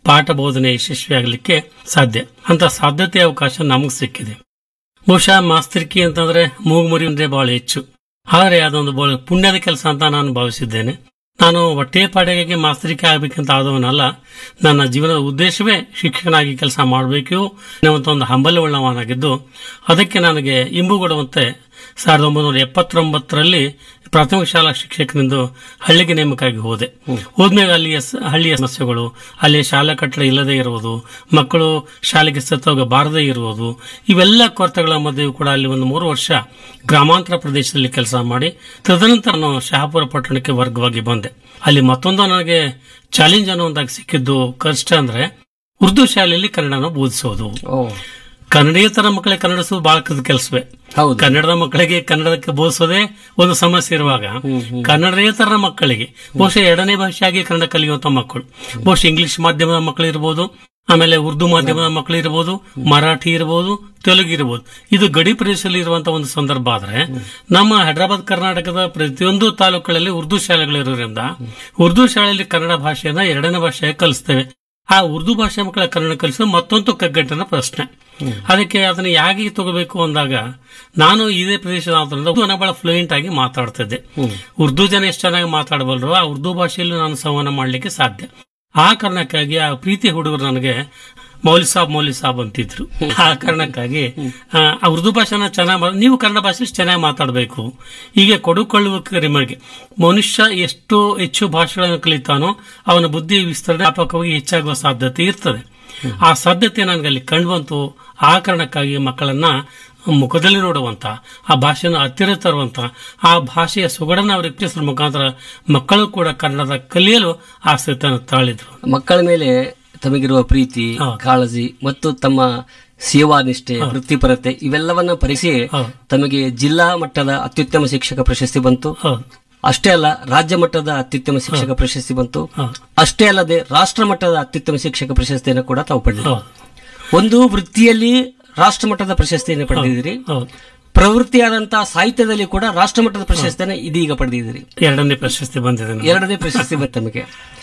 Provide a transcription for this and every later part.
ಪಾಠ ಬೋಧನೆ ಯಶಸ್ವಿಯಾಗಲಿಕ್ಕೆ ಸಾಧ್ಯ ಅಂತ ಸಾಧ್ಯತೆ ಅವಕಾಶ ನಮಗೆ ಸಿಕ್ಕಿದೆ ಬಹುಶಃ ಮಾಸ್ತರಿಕೆ ಅಂತಂದ್ರೆ ಮೂಗುಮುರಿ ಅಂದ್ರೆ ಬಹಳ ಹೆಚ್ಚು ಆದರೆ ಅದೊಂದು ಬಹಳ ಪುಣ್ಯದ ಕೆಲಸ ಅಂತ ನಾನು ಭಾವಿಸಿದ್ದೇನೆ ನಾನು ಹೊಟ್ಟೆ ಪಾಡಿಗೆ ಮಾಸ್ತರಿಕೆ ಆಗಬೇಕಂತ ಆದವನಲ್ಲ ನನ್ನ ಜೀವನದ ಉದ್ದೇಶವೇ ಶಿಕ್ಷಕನಾಗಿ ಕೆಲಸ ಮಾಡಬೇಕು ಅನ್ನುವಂಥ ಒಂದು ಹಂಬಲ ಉಳ್ಳವನಾಗಿದ್ದು ಅದಕ್ಕೆ ನನಗೆ ಇಂಬು ಕೊಡುವಂತೆ ಸಾವಿರದ ಒಂಬೈನೂರ ಎಪ್ಪತ್ತೊಂಬತ್ತರಲ್ಲಿ ಪ್ರಾಥಮಿಕ ಶಾಲಾ ಶಿಕ್ಷಕನೆಂದು ಹಳ್ಳಿಗೆ ನೇಮಕಾಗಿ ಹೋದೆ ಹೋದ್ಮೇಲೆ ಅಲ್ಲಿಯ ಸ- ಹಳ್ಳಿಯ ಸಮಸ್ಯೆಗಳು ಅಲ್ಲಿ ಶಾಲಾ ಕಟ್ಟಡ ಇಲ್ಲದೆ ಇರುವುದು ಮಕ್ಕಳು ಶಾಲೆಗೆ ಸತ್ತೋಗ ಬಾರದೇ ಇರುವುದು ಇವೆಲ್ಲ ಕೊರತೆಗಳ ಮಧ್ಯೆಯೂ ಕೂಡ ಅಲ್ಲಿ ಒಂದು ಮೂರು ವರ್ಷ ಗ್ರಾಮಾಂತರ ಪ್ರದೇಶದಲ್ಲಿ ಕೆಲಸ ಮಾಡಿ ತದನಂತರ ನಾನು ಶಹಾಪುರ ಪಟ್ಟಣಕ್ಕೆ ವರ್ಗವಾಗಿ ಬಂದೆ ಅಲ್ಲಿ ಮತ್ತೊಂದು ನನಗೆ ಚಾಲೆಂಜ್ ಅನ್ನುವಂತಾಗಿ ಸಿಕ್ಕಿದ್ದು ಕಷ್ಟ ಅಂದ್ರೆ ಉರ್ದು ಶಾಲೆಯಲ್ಲಿ ಕನ್ನಡನ ಬೋಧಿಸೋದು ಓ ಕನ್ನಡೇತರ ಮಕ್ಕಳಿಗೆ ಕನ್ನಡಿಸೋದು ಬಹಳ ಕದ ಕೆಲಸವೇ ಹೌದು ಕನ್ನಡದ ಮಕ್ಕಳಿಗೆ ಕನ್ನಡಕ್ಕೆ ಬೋಧಿಸೋದೇ ಒಂದು ಸಮಸ್ಯೆ ಇರುವಾಗ ಕನ್ನಡೇತರ ಮಕ್ಕಳಿಗೆ ಬಹುಶಃ ಎರಡನೇ ಭಾಷೆಯಾಗಿ ಕನ್ನಡ ಕಲಿಯುವಂತ ಮಕ್ಕಳು ಬಹುಶಃ ಇಂಗ್ಲಿಷ್ ಮಾಧ್ಯಮದ ಮಕ್ಕಳು ಇರಬಹುದು ಆಮೇಲೆ ಉರ್ದು ಮಾಧ್ಯಮದ ಮಕ್ಕಳು ಇರಬಹುದು ಮರಾಠಿ ಇರಬಹುದು ತೆಲುಗು ಇರಬಹುದು ಇದು ಗಡಿ ಪ್ರದೇಶದಲ್ಲಿ ಇರುವಂತಹ ಒಂದು ಸಂದರ್ಭ ಆದ್ರೆ ನಮ್ಮ ಹೈದರಾಬಾದ್ ಕರ್ನಾಟಕದ ಪ್ರತಿಯೊಂದು ತಾಲೂಕುಗಳಲ್ಲಿ ಉರ್ದು ಶಾಲೆಗಳಿರೋದ್ರಿಂದ ಉರ್ದು ಶಾಲೆಯಲ್ಲಿ ಕನ್ನಡ ಭಾಷೆಯನ್ನ ಎರಡನೇ ಭಾಷೆಯಾಗಿ ಕಲಿಸ್ತೇವೆ ಆ ಉರ್ದು ಭಾಷೆ ಮಕ್ಕಳ ಕನ್ನಡ ಕಲಿಸೋದು ಮತ್ತೊಂದು ಕಗ್ಗಟ್ಟಿನ ಪ್ರಶ್ನೆ ಅದಕ್ಕೆ ಅದನ್ನ ಹೇಗೆ ತಗೋಬೇಕು ಅಂದಾಗ ನಾನು ಇದೇ ಪ್ರದೇಶದ ಆದ್ದರಿಂದ ಉರ್ದು ಬಹಳ ಫ್ಲೂಯೆಂಟ್ ಆಗಿ ಮಾತಾಡ್ತಿದ್ದೆ ಉರ್ದು ಜನ ಎಷ್ಟು ಚೆನ್ನಾಗಿ ಮಾತಾಡಬಲ್ಲರು ಆ ಉರ್ದು ಭಾಷೆಯಲ್ಲಿ ನಾನು ಸಂವಹನ ಮಾಡಲಿಕ್ಕೆ ಸಾಧ್ಯ ಆ ಕಾರಣಕ್ಕಾಗಿ ಆ ಪ್ರೀತಿ ಹುಡುಗರು ನನಗೆ ಮೌಲಿ ಸಾಬ್ ಮೌಲಿ ಸಾಬ್ ಅಂತಿದ್ರು ಆ ಕಾರಣಕ್ಕಾಗಿ ಆ, ಆ ಉರ್ದು ಭಾಷೆನ ಚೆನ್ನಾಗಿ ನೀವು ಕನ್ನಡ ಭಾಷೆ ಚೆನ್ನಾಗಿ ಮಾತಾಡಬೇಕು ಹೀಗೆ ಕೊಡುಕೊಳ್ಳುವ ಕರಿಮರಿಗೆ ಮನುಷ್ಯ ಎಷ್ಟು ಹೆಚ್ಚು ಭಾಷೆಗಳನ್ನು ಕಲಿತಾನೋ ಅವನ ಬುದ್ಧಿ ವಿಸ್ತರಣೆ ವ್ಯಾಪಕವಾಗಿ ಹೆಚ್ಚಾಗುವ ಸಾಧ್ಯತೆ ಇರ್ತದೆ ಆ ಸಾಧ್ಯತೆ ನನಗೆ ಅಲ್ಲಿ ಕಂಡುಬಂತು ಆ ಕಾರಣಕ್ಕಾಗಿ ಮಕ್ಕಳನ್ನ ಮುಖದಲ್ಲಿ ನೋಡುವಂತ ಆ ಭಾಷೆಯನ್ನು ಹತ್ತಿರ ತರುವಂತ ಆ ಭಾಷೆಯ ಸೊಗಡನ್ನು ಅವರಿಗೆ ಹೆಚ್ಚಿಸುವ ಮುಖಾಂತರ ಮಕ್ಕಳು ಕೂಡ ಕನ್ನಡದ ಕಲಿಯಲು ಆಸಕ್ತಿಯನ್ನು ತಾಳಿದ್ರು ಮಕ್ಕಳ ಮೇಲೆ ತಮಗಿರುವ ಪ್ರೀತಿ ಹೌದು. ಕಾಳಜಿ ಮತ್ತು ತಮ್ಮ ಸೇವಾ ನಿಷ್ಠೆ ವೃತ್ತಿಪರತೆ ಇವೆಲ್ಲವನ್ನ ಪರಿಸಿ ಹೌದು. ತಮಗೆ ಜಿಲ್ಲಾ ಮಟ್ಟದ ಅತ್ಯುತ್ತಮ ಶಿಕ್ಷಕ ಪ್ರಶಸ್ತಿ ಬಂತು ಹೌದು ಅಷ್ಟೇ ಅಲ್ಲ ರಾಜ್ಯ ಮಟ್ಟದ ಅತ್ಯುತ್ತಮ ಶಿಕ್ಷಕ ಪ್ರಶಸ್ತಿ ಬಂತು ಹೌದು ಅಷ್ಟೇ ಅಲ್ಲದೆ ರಾಷ್ಟ್ರ ಮಟ್ಟದ ಅತ್ಯುತ್ತಮ ಶಿಕ್ಷಕ ಪ್ರಶಸ್ತಿಯನ್ನು ಕೂಡ ತಾವು ಪಡೆದಿರಿ ಹೌದು ಒಂದು ವೃತ್ತಿಯಲ್ಲಿ ರಾಷ್ಟ್ರ ಮಟ್ಟದ ಪ್ರಶಸ್ತಿಯನ್ನು ಪಡೆದಿದ್ದೀರಿ ಹೌದು ಪ್ರವೃತ್ತಿಯಾದಂತಹ ಸಾಹಿತ್ಯದಲ್ಲಿ ಕೂಡ ರಾಷ್ಟ್ರ ಮಟ್ಟದ ಪ್ರಶಸ್ತಿಯನ್ನು ಇದೀಗ ಪಡೆದಿದ್ದೀರಿ ಎರಡನೇ ಪ್ರಶಸ್ತಿ ಬಂದಿದೆ ನನಗೆ. ಎರಡನೇ ಪ್ರಶಸ್ತಿ ಬಂತು ತಮಗೆ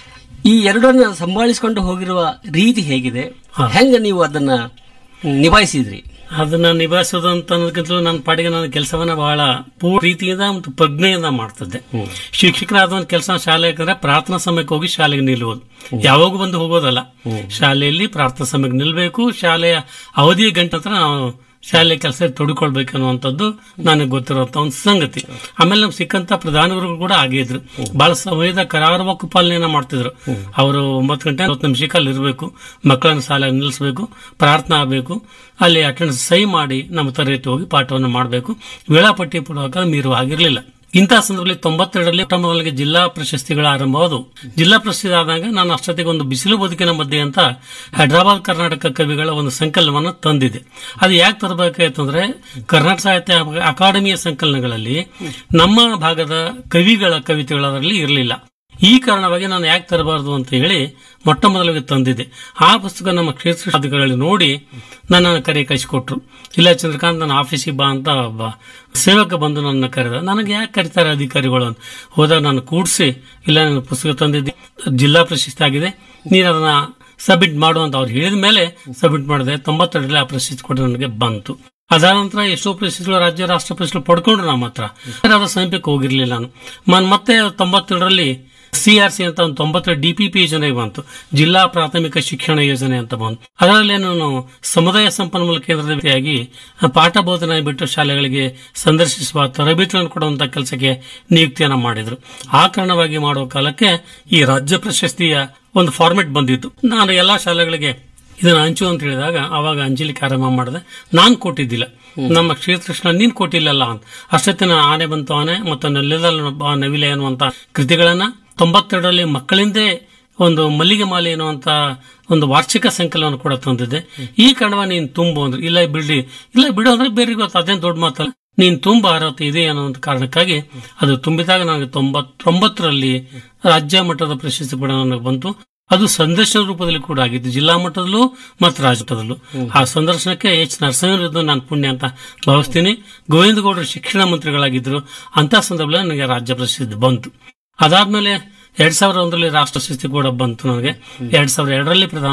ಈ ಎರಡನ್ನ ಸಂಭಾಳಿಸಿಕೊಂಡು ಹೋಗಿರುವ ರೀತಿ ಹೇಗಿದೆ ಹಾ. ಹೆಂಗ ನೀವು ಅದನ್ನ ನಿಭಾಯಿಸಿದ್ರಿ ಅದನ್ನ ನಿಭಾಯಿಸೋದು ಅಂತ ಅನ್ನೋದಕ್ಕಿಂತಲೂ ನನ್ನ ಪಾಡಿಗೆ ನನ್ನ ಕೆಲಸವನ್ನ ಬಹಳ ಪೂರ್ಣ ರೀತಿಯಿಂದ ಮತ್ತು ಪ್ರಜ್ಞೆಯಿಂದ ಮಾಡ್ತಿದ್ದೆ ಶಿಕ್ಷಕರಾದ ಒಂದು ಕೆಲಸ ಶಾಲೆ ಯಾಕಂದ್ರೆ ಪ್ರಾರ್ಥನಾ ಸಮಯಕ್ಕೆ ಹೋಗಿ ಶಾಲೆಗೆ ನಿಲ್ಲುವುದು ಯಾವಾಗ ಬಂದು ಹೋಗೋದಲ್ಲ ಶಾಲೆಯಲ್ಲಿ ಪ್ರಾರ್ಥನಾ ಸಮಯಕ್ಕೆ ನಿಲ್ಬೇಕು ಶಾಲೆಯ ಅವಧಿಯ ಗಂಟೆ ಹತ್ರ ನಾವು ಶಾಲೆ ಕೆಲಸ ತೊಡ್ಕೊಳ್ಬೇಕು ಅನ್ನುವಂಥದ್ದು ನನಗೆ ಗೊತ್ತಿರುವಂತ ಒಂದು ಸಂಗತಿ ಆಮೇಲೆ ನಮ್ಗೆ ಸಿಕ್ಕಂತ ಪ್ರಧಾನಿಗಳು ಕೂಡ ಹಾಗೆ ಇದ್ರು ಬಹಳ ಸಮಯದ ಕರಾರುವಕ್ಕು ಪಾಲನೆಯನ್ನ ಮಾಡ್ತಿದ್ರು ಅವರು ಒಂಬತ್ತು ಗಂಟೆ ನಲವತ್ತು ನಿಮಿಷಕ್ಕೆ ಅಲ್ಲಿ ಇರಬೇಕು ಮಕ್ಕಳನ್ನು ಶಾಲೆಗೆ ನಿಲ್ಲಿಸಬೇಕು ಪ್ರಾರ್ಥನಾ ಆಗಬೇಕು ಅಲ್ಲಿ ಅಟೆಂಡೆನ್ಸ್ ಸಹಿ ಮಾಡಿ ನಮ್ಮ ತರಗತಿ ಹೋಗಿ ಪಾಠವನ್ನು ಮಾಡಬೇಕು ವೇಳಾಪಟ್ಟಿ ಪೂರ್ವಕ ಮೀರುವ ಆಗಿರಲಿಲ್ಲ ಇಂತಹ ಸಂದರ್ಭದಲ್ಲಿ ತೊಂಬತ್ತೆರಡರಲ್ಲಿ ಮೊಟ್ಟ ಮೊದಲಿಗೆ ಜಿಲ್ಲಾ ಪ್ರಶಸ್ತಿಗಳ ಆರಂಭವಾದವು ಜಿಲ್ಲಾ ಪ್ರಶಸ್ತಿ ಆದಾಗ ನಾನು ಅಷ್ಟೊತ್ತಿಗೆ ಒಂದು ಬಿಸಿಲು ಬದುಕಿನ ಮಧ್ಯೆ ಅಂತ ಹೈದರಾಬಾದ್ ಕರ್ನಾಟಕ ಕವಿಗಳ ಒಂದು ಸಂಕಲನವನ್ನು ತಂದಿದೆ ಅದು ಯಾಕೆ ತರಬೇಕಾಯ್ತು ಅಂದ್ರೆ ಕರ್ನಾಟಕ ಸಾಹಿತ್ಯ ಅಕಾಡೆಮಿಯ ಸಂಕಲನಗಳಲ್ಲಿ ನಮ್ಮ ಭಾಗದ ಕವಿಗಳ ಕವಿತೆಗಳು ಅದರಲ್ಲಿ ಇರಲಿಲ್ಲ ಈ ಕಾರಣವಾಗಿ ನಾನು ಯಾಕೆ ತರಬಾರದು ಅಂತ ಹೇಳಿ ಮೊಟ್ಟ ಮೊದಲಿಗೆ ತಂದಿದ್ದೆ ಆ ಪುಸ್ತಕ ನಮ್ಮ ಕ್ಷೇತ್ರ ಅಧಿಕಾರಿಗಳು ನೋಡಿ ನನ್ನನ್ನು ಕರೆ ಕಳಿಸಿಕೊಟ್ರು ಇಲ್ಲ ಚಂದ್ರಕಾಂತ್ ನನ್ನ ಆಫೀಸಿಗೆ ಬಾ ಅಂತ ಒಬ್ಬ ಸೇವಕ ಬಂದು ನನ್ನ ಕರೆದ ನನಗೆ ಯಾಕೆ ಕರೀತಾರೆ ಅಧಿಕಾರಿಗಳು ಅಂತ ಹೋದಾಗ ನಾನು ಕೂಡಿಸಿ ಇಲ್ಲ ನನ್ನ ಪುಸ್ತಕ ತಂದಿದ್ದೆ ಜಿಲ್ಲಾ ಪ್ರಶಸ್ತಿ ಆಗಿದೆ ನೀನು ಅದನ್ನ ಸಬ್ಮಿಟ್ ಮಾಡು ಅಂತ ಅವ್ರು ಹೇಳಿದ ಮೇಲೆ ಸಬ್ಮಿಟ್ ಮಾಡಿದೆ ತೊಂಬತ್ತೆರಡರಲ್ಲಿ ಆ ಪ್ರಶಸ್ತಿ ಕೊಟ್ಟು ನನಗೆ ಬಂತು ಅದಾದ ನಂತರ ಎಷ್ಟೋ ಪ್ರಶಸ್ತಿಗಳು ರಾಜ್ಯ ರಾಷ್ಟ್ರ ಪ್ರಶಸ್ತಿಗಳು ಪಡ್ಕೊಂಡ್ರು ನಮ್ಮ ಹತ್ರ ಆದ್ರೆ ಅದರ ಸಮೀಪಕ್ಕೆ ಹೋಗಿರ್ಲಿಲ್ಲ ನಾನು ಮನ್- ಮತ್ತೆ ತೊಂಬತ್ತೇಳರಲ್ಲಿ ಸಿಆರ್ಸಿ ಅಂತ ಒಂದು ತೊಂಬತ್ತೆರಡು ಡಿಪಿಪಿ ಯೋಜನೆ ಬಂತು ಜಿಲ್ಲಾ ಪ್ರಾಥಮಿಕ ಶಿಕ್ಷಣ ಯೋಜನೆ ಅಂತ ಬಂತು ಅದರಲ್ಲಿ ನಾನು ಸಮುದಾಯ ಸಂಪನ್ಮೂಲ ಕೇಂದ್ರದ ವ್ಯಕ್ತಿಯಾಗಿ ಪಾಠ ಬೋಧನೆ ಬಿಟ್ಟು ಶಾಲೆಗಳಿಗೆ ಸಂದರ್ಶಿಸುವ ತರಬೇತಿಯನ್ನು ಕೊಡುವಂತ ಕೆಲಸಕ್ಕೆ ನಿಯುಕ್ತಿಯನ್ನ ಮಾಡಿದ್ರು ಆ ಕಾರಣವಾಗಿ ಮಾಡುವ ಕಾಲಕ್ಕೆ ಈ ರಾಜ್ಯ ಪ್ರಶಸ್ತಿಯ ಒಂದು ಫಾರ್ಮೆಟ್ ಬಂದಿತ್ತು ನಾನು ಎಲ್ಲಾ ಶಾಲೆಗಳಿಗೆ ಇದನ್ನ ಹಂಚು ಅಂತ ಹೇಳಿದಾಗ ಅವಾಗ ಹಂಚಲಿಕ್ಕೆ ಆರಂಭ ಮಾಡಿದೆ ನಾನು ಕೊಟ್ಟಿದ್ದಿಲ್ಲ ನಮ್ಮ ಕ್ಷೇತ್ರ ನೀನ್ ಕೊಟ್ಟಿಲ್ಲಲ್ಲ ಅಂತ ಅಷ್ಟೊತ್ತಿನ ಆನೆ ಬಂತು ಆನೆ ಮತ್ತು ನೆಲ್ಲದಲ್ಲ ಬಾ ನವಿಲೆ ಅನ್ನುವಂತ ಕೃತಿಗಳನ್ನ ತೊಂಬತ್ತೆರಡರಲ್ಲಿ ಮಕ್ಕಳಿಂದೇ ಒಂದು ಮಲ್ಲಿಗೆ ಮಾಲೆ ಎನ್ನುವಂತ ಒಂದು ವಾರ್ಷಿಕ ಸಂಕಲನ ಕೂಡ ತಂದಿದ್ದೆ ಈ ಕಾರಣವ ನೀನ್ ತುಂಬು ಅಂದ್ರೆ ಇಲ್ಲ ಬಿಡ್ರಿ ಇಲ್ಲ ಬಿಡು ಅಂದ್ರೆ ಬೇರೆ ಗೊತ್ತು ಅದೇನ್ ದೊಡ್ಡ ಮಾತಲ್ಲ ನೀನ್ ತುಂಬ ಅರ್ಹತೆ ಇದೆ ಅನ್ನುವಂತ ಕಾರಣಕ್ಕಾಗಿ ಅದು ತುಂಬಿದಾಗ ನನಗೆ ತೊಂಬತ್ತೊಂಬತ್ತರಲ್ಲಿ ರಾಜ್ಯ ಮಟ್ಟದ ಪ್ರಶಸ್ತಿ ಕೂಡ ನನಗೆ ಬಂತು ಅದು ಸಂದರ್ಶನ ರೂಪದಲ್ಲಿ ಕೂಡ ಆಗಿತ್ತು ಜಿಲ್ಲಾ ಮಟ್ಟದಲ್ಲೂ ಮತ್ತು ರಾಜ್ಯ ಮಟ್ಟದಲ್ಲೂ ಆ ಸಂದರ್ಶನಕ್ಕೆ ಎಚ್ ನರಸಿಂಹ ನಾನು ಪುಣ್ಯ ಅಂತ ಭಾವಿಸ್ತೀನಿ ಗೋವಿಂದ ಗೌಡರು ಶಿಕ್ಷಣ ಮಂತ್ರಿಗಳಾಗಿದ್ರು ಅಂತ ಸಂದರ್ಭದಲ್ಲಿ ನನಗೆ ರಾಜ್ಯ ಪ್ರಶಸ್ತಿ ಬಂತು ಅದಾದ್ಮೇಲೆ ಎರಡ್ ಸಾವಿರದ ಒಂದರಲ್ಲಿ ರಾಷ್ಟ್ರ ಪ್ರಶಸ್ತಿ ಕೂಡ ಬಂತು ನನಗೆ ಎರಡ್ ಸಾವಿರದ ಎರಡರಲ್ಲಿ ಪ್ರಧಾನ